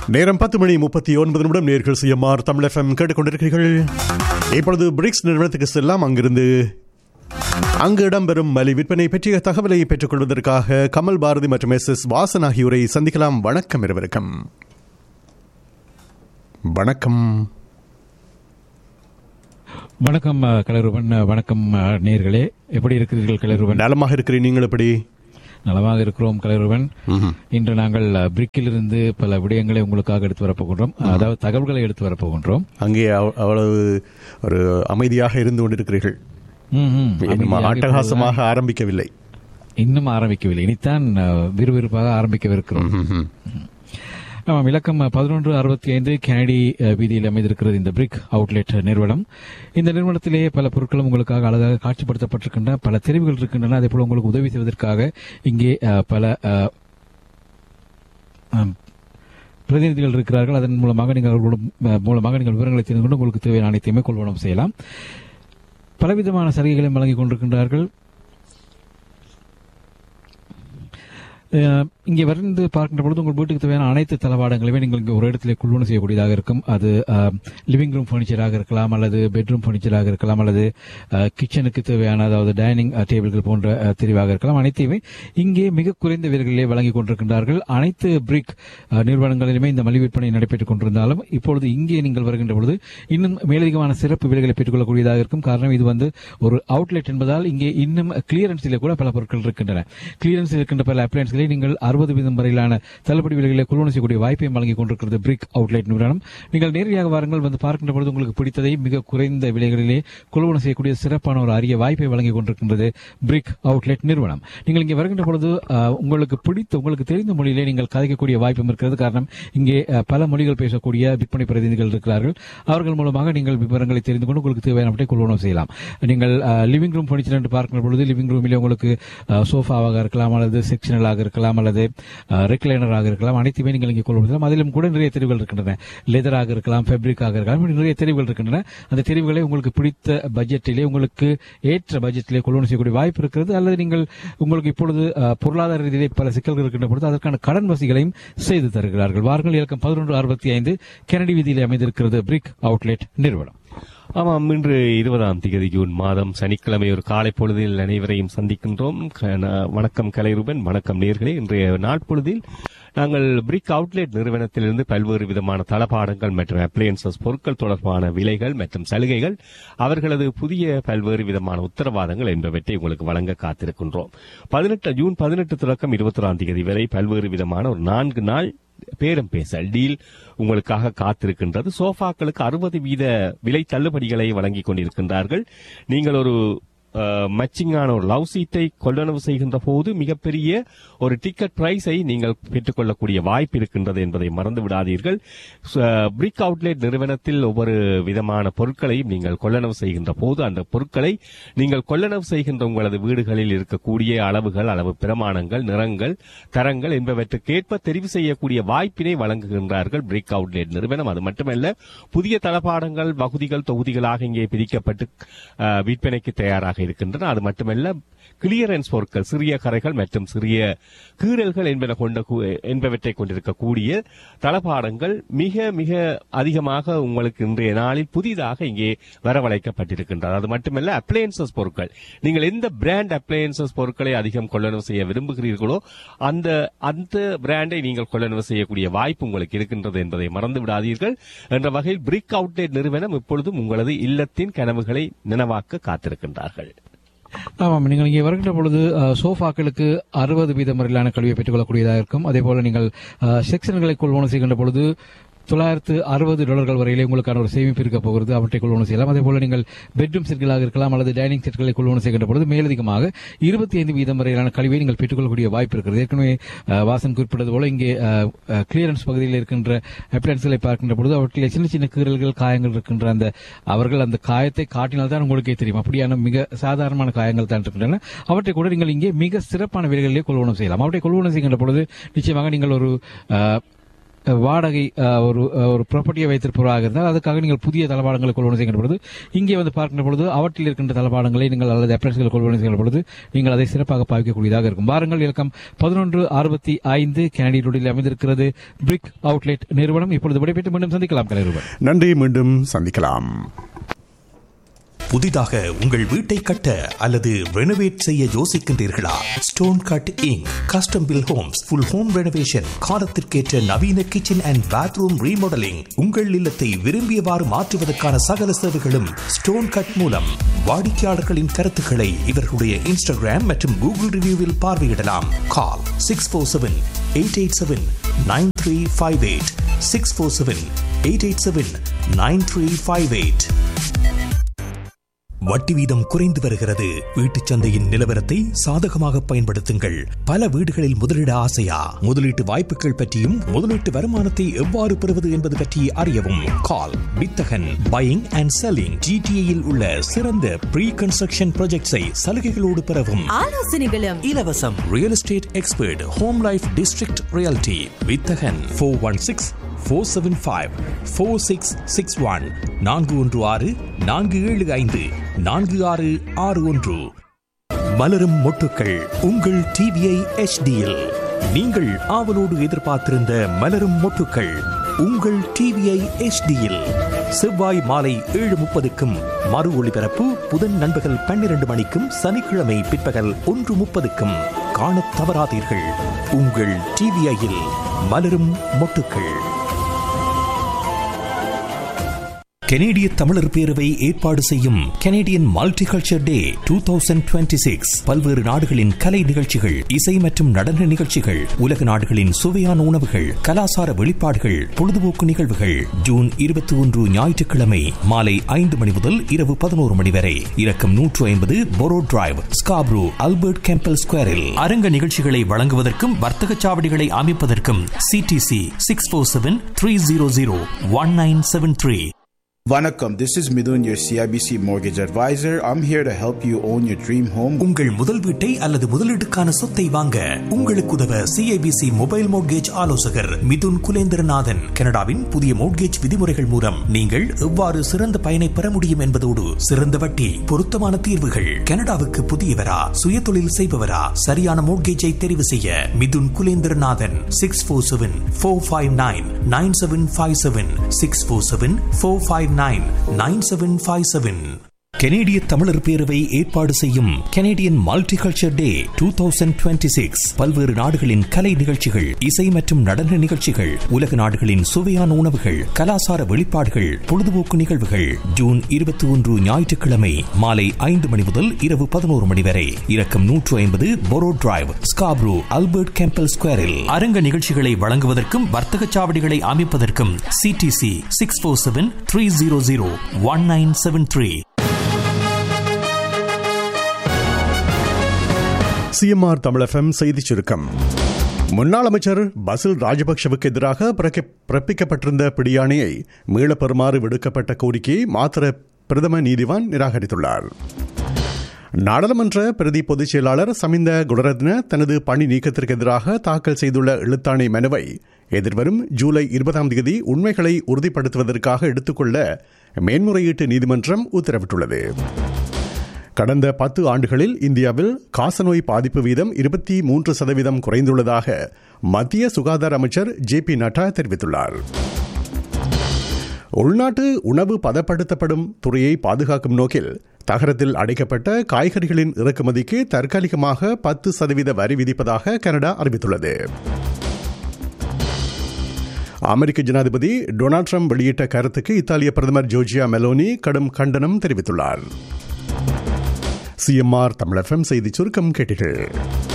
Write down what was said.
நேரம் பத்து மணி முப்பத்தி ஒன்பது நிமிடம் நேர்கள் சிஎம்ஆர் தமிழ் எஃப்எம் கேட்டுக்கொண்டிருக்கிறீர்கள் இப்பொழுது பிரிக்ஸ் நிறுவனத்துக்கு செல்லாம் அங்கிருந்து அங்கு இடம்பெறும் மலி விற்பனை பற்றிய தகவலை பெற்றுக் கொள்வதற்காக கமல் பாரதி மற்றும் எஸ் எஸ் வாசன் ஆகியோரை சந்திக்கலாம் வணக்கம் இருவருக்கும் வணக்கம் வணக்கம் அஹ், கலைரூபன் அஹ், வணக்கம் அஹ், நேயர்களே எப்படி இருக்கிறீர்கள் கலைரூபன் நலமாக இருக்கிறேன் நீங்கள் எப்படி நலமாக இருக்கிறோம் கலைரூபன் இன்று நாங்கள் அஹ், பிரிக்கிலிருந்து பல விடயங்களை உங்களுக்காக எடுத்து வரப்போகின்றோம் அதாவது தகவல்களை எடுத்து வரப்போகின்றோம் அங்கே அவ்- அவ்வளவு ஒரு அமைதியாக இருந்து கொண்டிருக்கிறீர்கள் ம், ம். இன்னும் அமைதியாக அட்டகாசமாக ஆரம்பிக்கவில்லை இன்னும் ஆரம்பிக்கவில்லை இனித்தான் அஹ், விறுவிறுப்பாக ஆரம்பிக்கவிருக்கிறோம் ம்ஹும். ஆமாம் இலக்கம் பதினொன்று அறுபத்தி ஐந்து கெனடி அஹ், வீதியில் அமைந்திருக்கிறது இந்த பிரிக் அவுட்லெட் நிறுவனம் இந்த நிறுவனத்திலே பல பொருட்களும் உங்களுக்காக அழகாக காட்சிப்படுத்தப்பட்டிருக்கின்றன பல தெரிவுகள் இருக்கின்றன அதே போல உங்களுக்கு உதவி செய்வதற்காக இங்கே அஹ், பல அஹ், ஆம், பிரதிநிதிகள் இருக்கிறார்கள் அதன் மூலமாக நீங்கள் அவர்களோட அஹ், மூலமாக நீங்கள் விவரங்களை தெரிந்து கொண்டு உங்களுக்கு தேவையான அனைத்தையுமே கொள்வனம் செய்யலாம் பலவிதமான சலுகைகளையும் வழங்கிக் கொண்டிருக்கின்றார்கள் அஹ், இங்கே வந்து பார்க்கின்ற பொழுது உங்கள் வீட்டுக்கு தேவையான அனைத்து தளவாடங்களையுமே நீங்கள் இங்கே ஒரு இடத்துல குழுவணம் செய்யக்கூடியதாக இருக்கும் அது லிவிங் ரூம் ஃபர்னிச்சராக இருக்கலாம் அல்லது பெட்ரூம் ஃபர்னிச்சராக இருக்கலாம் அல்லது கிச்சனுக்கு தேவையான அதாவது டைனிங் டேபிள்கள் போன்ற அஹ், தெரிவாக இருக்கலாம் அனைத்தையுமே இங்கே மிக குறைந்த விலைகளிலே வழங்கிக் கொண்டிருக்கின்றார்கள் அனைத்து பிரிக் அஹ், நிறுவனங்களிலுமே இந்த மலிவு விற்பனை நடைபெற்றுக் கொண்டிருந்தாலும் இப்பொழுது இங்கே நீங்கள் வருகின்ற பொழுது இன்னும் மேலதிகமான சிறப்பு விலைகளை பெற்றுக்கொள்ளக்கூடியதாக இருக்கும் காரணம் இது வந்து ஒரு அவுட்லெட் என்பதால் இங்கே இன்னும் கிளியரன்ஸிலே கூட பல பொருட்கள் இருக்கின்றன கிளியரன்ஸில் இருக்கின்ற பல அப்ளையன்ஸ்களை நீங்கள் அறுபது வீதம் வரையிலான தள்ளுபடி விலைகளை கொள்வன செய்யக்கூடிய வாய்ப்பையும் வழங்கிக் கொண்டிருக்கிறது பிரிக் அவுட்லெட் நிறுவனம் நீங்கள் நேரடியாக வாருங்கள் வந்து பார்க்கின்ற பொழுது உங்களுக்கு பிடித்ததை மிக குறைந்த விலைகளிலே கொள்வன செய்யக்கூடிய சிறப்பான ஒரு அரிய வாய்ப்பை வழங்கிக் கொண்டிருக்கின்றது பிரிக் அவுட்லெட் நிறுவனம் நீங்கள் இங்கே வருகின்ற பொழுது அஹ், உங்களுக்கு பிடித்த உங்களுக்கு தெரிந்த மொழியிலே நீங்கள் கதைக்கக்கூடிய வாய்ப்பும் இருக்கிறது காரணம் இங்கே அஹ், பல மொழிகள் பேசக்கூடிய விற்பனை பிரதிநிதிகள் இருக்கிறார்கள் அவர்கள் மூலமாக நீங்கள் விவரங்களை தெரிந்து கொண்டு உங்களுக்கு தேவையானவற்றை கொள்வனம் செய்யலாம் நீங்கள் லிவிங் ரூம் ஃபர்னிச்சர் என்று பார்க்கின்ற பொழுது லிவிங் ரூமிலே உங்களுக்கு அஹ், சோஃபாவாக இருக்கலாம் அல்லது செக்ஷனலாக இருக்கலாம் அல்லது ரெக்லைனராக இருக்கலாம் அனைத்துமே நீங்கள் இங்கே கொள்வனம் செய்யலாம் அதிலும் கூட நிறைய தெரிவுகள் இருக்கின்றன லெதராக இருக்கலாம் ஃபேப்ரிக்காக இருக்கலாம் இப்படி நிறைய தெரிவுகள் இருக்கின்றன அந்த தெரிவுகளை உங்களுக்கு பிடித்த பட்ஜெட்டிலே உங்களுக்கு ஏற்ற பட்ஜெட்டிலே கொள்வனம் செய்யக்கூடிய வாய்ப்பு இருக்கிறது அல்லது நீங்கள் உங்களுக்கு இப்பொழுது அஹ், பொருளாதார ரீதியிலே பல சிக்கல்கள் இருக்கின்ற பொழுது அதற்கான கடன் வசதிகளையும் செய்து தருகிறார்கள் வார்கள் இலக்கம் பதினொன்று அறுபத்தி ஐந்து கெனடி வீதியில் அமைந்திருக்கிறது பிரிக் அவுட்லெட் நிறுவனம் ஆமாம் இன்று இருபதாம் தேதி ஜூன் மாதம் சனிக்கிழமை ஒரு காலை பொழுதில் அனைவரையும் சந்திக்கின்றோம் க- ந- வணக்கம் கலைரூபன் வணக்கம் நேர்களே இன்றைய நாள் பொழுதில் நாங்கள் பிரிக் அவுட்லெட் நிறுவனத்திலிருந்து பல்வேறு விதமான தளபாடங்கள் மற்றும் அப்ளையன்சஸ் பொருட்கள் தொடர்பான விலைகள் மற்றும் சலுகைகள் அவர்களது புதிய பல்வேறு விதமான உத்தரவாதங்கள் என்பவற்றை உங்களுக்கு வழங்க காத்திருக்கின்றோம் பதினெட்டு ஜூன் பதினெட்டு தொடக்கம் இருபத்தொராம் தேதி வரை பல்வேறு விதமான ஒரு நான்கு நாள் பேரம் பேச டீல் உங்களுக்காக காத்திருக்கின்றது சோஃபாக்களுக்கு அறுபது வீத விலை தள்ளுபடிகளை வழங்கிக் கொண்டிருக்கின்றார்கள் நீங்கள் ஒரு மச்சிங்கான ஒரு லவ் சீட்டை கொள்ளளவு செய்கின்ற போது மிகப்பெரிய ஒரு டிக்கெட் பிரைஸை நீங்கள் பெற்றுக்கொள்ளக்கூடிய வாய்ப்பு இருக்கின்றது என்பதை மறந்து விடாதீர்கள் பிரிக் அவுட்லெட் நிறுவனத்தில் ஒவ்வொரு விதமான பொருட்களையும் நீங்கள் கொள்ளளவு செய்கின்ற போது அந்த பொருட்களை நீங்கள் கொள்ளளவு செய்கின்ற உங்களது வீடுகளில் இருக்கக்கூடிய அளவுகள் அளவு பிரமாணங்கள் நிறங்கள் தரங்கள் என்பவற்றுக்கேற்ப தெரிவு செய்யக்கூடிய வாய்ப்பினை வழங்குகின்றார்கள் பிரிக் அவுட்லெட் நிறுவனம் அது மட்டுமல்ல புதிய தளபாடங்கள் வகுதிகள் தொகுதிகளாக இங்கே பிரிக்கப்பட்டு அஹ், விற்பனைக்கு தயாராக இருக்கின்றன அது மட்டுமல்ல கிளியரன்ஸ் பொருட்கள் சிறிய கரைகள் மற்றும் சிறிய கீறல்கள் என்பன கொண்ட கு- என்பவற்றை கொண்டிருக்கக்கூடிய தளபாடங்கள் மிக மிக அதிகமாக உங்களுக்கு இன்றைய நாளில் புதிதாக இங்கே வரவழைக்கப்பட்டிருக்கின்றது அது மட்டுமல்ல அப்ளையன்சஸ் பொருட்கள் நீங்கள் எந்த பிராண்ட் அப்ளையன்சஸ் பொருட்களை அதிகம் கொள்ளளவு செய்ய விரும்புகிறீர்களோ அந்த அந்த பிராண்டை நீங்கள் கொள்ளளவு செய்யக்கூடிய வாய்ப்பு உங்களுக்கு இருக்கின்றது என்பதை மறந்து விடாதீர்கள் என்ற வகையில் பிரிக் அவுட்லெட் நிறுவனம் இப்பொழுதும் உங்களது இல்லத்தின் கனவுகளை நினைவாக்க காத்திருக்கின்றார்கள் ஆமாம் நீங்கள் இங்கே வருகின்ற பொழுது அஹ், சோஃபாக்களுக்கு அறுபது வீதம் வரையிலான கல்வியை பெற்றுக்கொள்ளக்கூடியதாக இருக்கும் அதே போல நீங்கள் அஹ், செக்ஷன்களை கொள்வனம் செய்கின்ற பொழுது தொள்ளாயிரத்து அறுபது டாலர்கள் வரையிலே உங்களுக்கான ஒரு சேமிப்பு இருக்க போகிறது அவற்றை கொள்வனம் செய்யலாம் அதே போல நீங்கள் பெட்ரூம் செட்களாக இருக்கலாம் அல்லது டைனிங் செட்களை கொள்வனம் செய்கின்ற பொழுது மேலதிகமாக இருபத்தி ஐந்து வீதம் வரையிலான கல்வியை நீங்கள் பெற்றுக்கொள்ளக்கூடிய வாய்ப்பு இருக்கிறது ஏற்கனவே அஹ், வாசன் குறிப்பிட்டது போல இங்கே கிளியரன்ஸ் பகுதியில் இருக்கின்ற அப்ளைன்ஸ்களை பார்க்கின்ற பொழுது அவற்றில் சின்ன சின்ன கீறல்கள் காயங்கள் இருக்கின்ற அந்த அவர்கள் அந்த காயத்தை காட்டினால் தான் உங்களுக்கே தெரியும் அப்படியான மிக சாதாரணமான காயங்கள் தான் இருக்கின்றன அவற்றை கூட நீங்கள் இங்கே மிக சிறப்பான விலைகளிலே கொள்வனம் செய்யலாம் அவற்றை கொள்வனம் செய்கின்ற பொழுது நிச்சயமாக நீங்கள் ஒரு அஹ், அஹ், வாடகை அஹ், ஒரு அஹ், ஒரு ப்ராப்பர்ட்டியை வைத்திருப்பவராக இருந்தால் அதுக்காக நீங்கள் புதிய தளபாடங்களை கொள்வனை செய்கின்ற பொழுது இங்கே வந்து பார்க்கின்ற பொழுது அவற்றில் இருக்கின்ற தளபாடங்களை நீங்கள் அல்லது அப்ரன்ஸ்களை கொள்வனை செய்கின்ற பொழுது நீங்கள் அதை சிறப்பாக பாவிக்கக்கூடியதாக இருக்கும் வாரங்கள் இலக்கம் பதினொன்று அறுபத்தி ஐந்து கனடி ரோடில் அமைந்திருக்கிறது பிரிக் அவுட்லெட் நிறுவனம் இப்பொழுது விடைபெற்று மீண்டும் சந்திக்கலாம் கலைருவன் நன்றி மீண்டும் சந்திக்கலாம் புதிதாக உங்கள் வீட்டை கட்ட அல்லது ரெனோவேட் செய்ய யோசிக்கின்றீர்களா stone cut Inc custom built homes full home renovation காலத்திற்கேற்ற நவீன கிச்சன் அண்ட் பாத்ரூம் ரீமாடலிங் உங்கள் இல்லத்தை விரும்பியவாறு மாற்றுவதற்கான சகல சேவைகளும் ஸ்டோன் கட் மூலம் வாடிக்கையாளர்களின் கருத்துக்களை இவர்களுடைய இன்ஸ்டாகிராம் மற்றும் கூகுள் ரிவ்யூவில் பார்வையிடலாம் call six four seven eight eight seven nine three five eight six four seven eight eight seven nine three five eight வட்டி வீதம் குறைந்து வருகிறது வீட்டுச் சந்தையின் நிலவரத்தை சாதகமாக பயன்படுத்துங்கள் பல வீடுகளில் முதலீட ஆசையா முதலீட்டு வாய்ப்புகள் பற்றியும் முதலீட்டு வருமானத்தை எவ்வாறு பெறுவது என்பது பற்றி அறியவும் கால் வித்தகன் பையிங் அண்ட் செல்லிங் ஜிடிஏயில் உள்ள சிறந்த ப்ரீ கன்ஸ்ட்ரக்ஷன் ப்ராஜெக்ட்ஸை சலுகைகளோடு பெறவும் ஆலோசனைகளும் இலவசம் real estate expert home life district reality வித்தகன் four one six four seven five four six six one நான்கு ஒன்று ஆறு நான்கு ஏழு ஐந்து நான்கு ஆறு ஆறு ஒன்று மலரும் மொட்டுக்கள் உங்கள் டிவிஐ எச்டியில் நீங்கள் ஆவலோடு எதிர்பார்த்திருந்த மலரும் மொட்டுக்கள் உங்கள் டிவிஐ எச்டியில் செவ்வாய் மாலை ஏழு முப்பதுக்கும் மறு ஒளிபரப்பு புதன் நண்பகல் பன்னிரண்டு மணிக்கும் சனிக்கிழமை பிற்பகல் ஒன்று முப்பதுக்கும் காணத் தவறாதீர்கள் உங்கள் டிவிஐயில் மலரும் மொட்டுக்கள் கெனேடிய தமிழர் பேரவை ஏற்பாடு செய்யும் Canadian multiculture day two thousand twenty six பல்வேறு நாடுகளின் கலை நிகழ்ச்சிகள் இசை மற்றும் நடன நிகழ்ச்சிகள் உலக நாடுகளின் சுவையான உணவுகள் கலாசார வெளிப்பாடுகள் பொழுதுபோக்கு நிகழ்வுகள் ஜூன் இருபத்தி ஒன்று ஞாயிற்றுக்கிழமை மாலை ஐந்து மணி முதல் இரவு பதினோரு மணி வரை இலக்கம் நூற்று ஐம்பது Borough Drive Scarborough Albert Campbell ஸ்கொயரில் அரங்க நிகழ்ச்சிகளை வழங்குவதற்கும் வர்த்தக சாவடிகளை அமைப்பதற்கும் CTC six four seven three zero zero one nine seven three Vanakkam, this is Midun, your CIBC mortgage advisor. I'm here to help you own your dream home. உங்கள் முதல் வீட்டை அல்லது முதலீட்டுக்கான சொத்தை வாங்க உங்களுக்கு உதவ சிஐபிசி மொபைல் மோட்கேஜ் ஆலோசகர் மிதுன் குலேந்திரநாதன் கனடாவின் புதிய மோட்கேஜ் விதிமுறைகள் மூலம் நீங்கள் எவ்வாறு சிறந்த பயனை பெற முடியும் என்பதோடு சிறந்த வட்டி பொருத்தமான தீர்வுகள் கனடாவுக்கு புதியவரா சுயதொழில் செய்பவரா சரியான மோட்கேஜை தெரிவு செய்ய Mithun Kulendranathan six four seven four five nine nine seven five seven six four seven four five nine nine seven five seven கெனேடிய தமிழர் பேரவை ஏற்பாடு செய்யும் Canadian multiculture day two thousand twenty six பல்வேறு நாடுகளின் கலை நிகழ்ச்சிகள் இசை மற்றும் நடன நிகழ்ச்சிகள் உலக நாடுகளின் சுவையான உணவுகள் கலாசார வெளிப்பாடுகள் பொழுதுபோக்கு நிகழ்வுகள் ஜூன் இருபத்தி ஒன்று ஞாயிற்றுக்கிழமை மாலை ஐந்து மணி முதல் இரவு பதினோரு மணி வரை இலக்கம் நூற்று ஐம்பது Borough Drive Scarborough Albert Campbell ஸ்கொயரில் அரங்க நிகழ்ச்சிகளை வழங்குவதற்கும் வர்த்தக சாவடிகளை அமைப்பதற்கும் CTC six four seven three zero zero one nine seven three CMR Tamil FM செய்திச் சுருக்கம் முன்னாள் அமைச்சர் பசில் ராஜபக்ஷவுக்கு எதிராக பிறக்க- பிறப்பிக்கப்பட்டிருந்த பிடியாணையை மீளப் பெறுமாறு விடுக்கப்பட்ட கோரிக்கையை மாத்திர பிரதம நீதிவான் நிராகரித்துள்ளார் நாடாளுமன்ற பிரதி பொதுச் செயலாளர் சமிந்த குணரத்ன தனது பணி நீக்கத்திற்கு எதிராக தாக்கல் செய்துள்ள எழுத்தாணை மனுவை எதிர்வரும் ஜூலை இருபதாம் தேதி உண்மைகளை உறுதிப்படுத்துவதற்காக எடுத்துக்கொள்ள மேன்முறையீட்டு நீதிமன்றம் உத்தரவிட்டுள்ளது கடந்த பத்து ஆண்டுகளில் இந்தியாவில் காசநோய் பாதிப்பு வீதம் இருபத்தி மூன்று சதவீதம் குறைந்துள்ளதாக மத்திய சுகாதார அமைச்சர் ஜே பி நட்டா தெரிவித்துள்ளார் உள்நாட்டு உணவு பதப்படுத்தப்படும் துறையை பாதுகாக்கும் நோக்கில் தகரத்தில் அடைக்கப்பட்ட காய்கறிகளின் இறக்குமதிக்கு தற்காலிகமாக பத்து சதவீத வரி விதிப்பதாக கனடா அறிவித்துள்ளது அமெரிக்க ஜனாதிபதி டொனால்ட் ட்ரம்ப் வெளியிட்ட கருத்துக்கு இத்தாலிய பிரதமர் ஜோர்ஜியா மெலோனி கடும் கண்டனம் தெரிவித்துள்ளார் சிஎம்ஆர் தமிழ் எஃப்எம் செய்திச் சுருக்கம் கேட்டீர்கள்